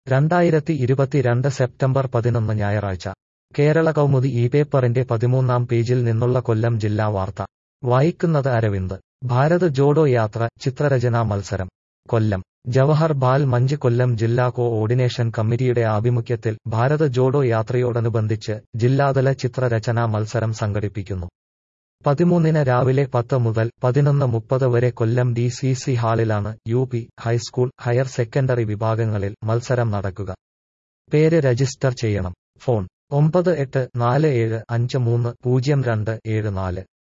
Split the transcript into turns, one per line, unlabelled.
രണ്ടായിരത്തി ഇരുപത്തിരണ്ട് സെപ്റ്റംബർ പതിനൊന്ന് ഞായറാഴ്ച കേരള കൗമുദി ഈ പേപ്പറിന്റെ പതിമൂന്നാം പേജിൽ നിന്നുള്ള കൊല്ലം ജില്ലാ വാർത്ത വായിക്കുന്നത് അരവിന്ദ് ഭാരത് ജോഡോ യാത്ര ചിത്രരചനാ മത്സരം കൊല്ലം ജവഹർ ബാൽ മഞ്ച് കൊല്ലം ജില്ലാ കോ ഓർഡിനേഷൻ കമ്മിറ്റിയുടെ ആഭിമുഖ്യത്തിൽ ഭാരത് ജോഡോ യാത്രയോടനുബന്ധിച്ച് ജില്ലാതല ചിത്രരചനാ മത്സരം സംഘടിപ്പിക്കുന്നു പതിമൂന്നിന് രാവിലെ പത്ത് മുതൽ പതിനൊന്ന് മുപ്പത് വരെ കൊല്ലം ഡി സി സി ഹാളിലാണ് U P high school higher secondary വിഭാഗങ്ങളിൽ മത്സരം നടക്കുക പേര് രജിസ്റ്റർ ചെയ്യണം ഫോൺ ഒമ്പത് എട്ട് നാല് ഏഴ് അഞ്ച് മൂന്ന് പൂജ്യം രണ്ട് ഏഴ് നാല്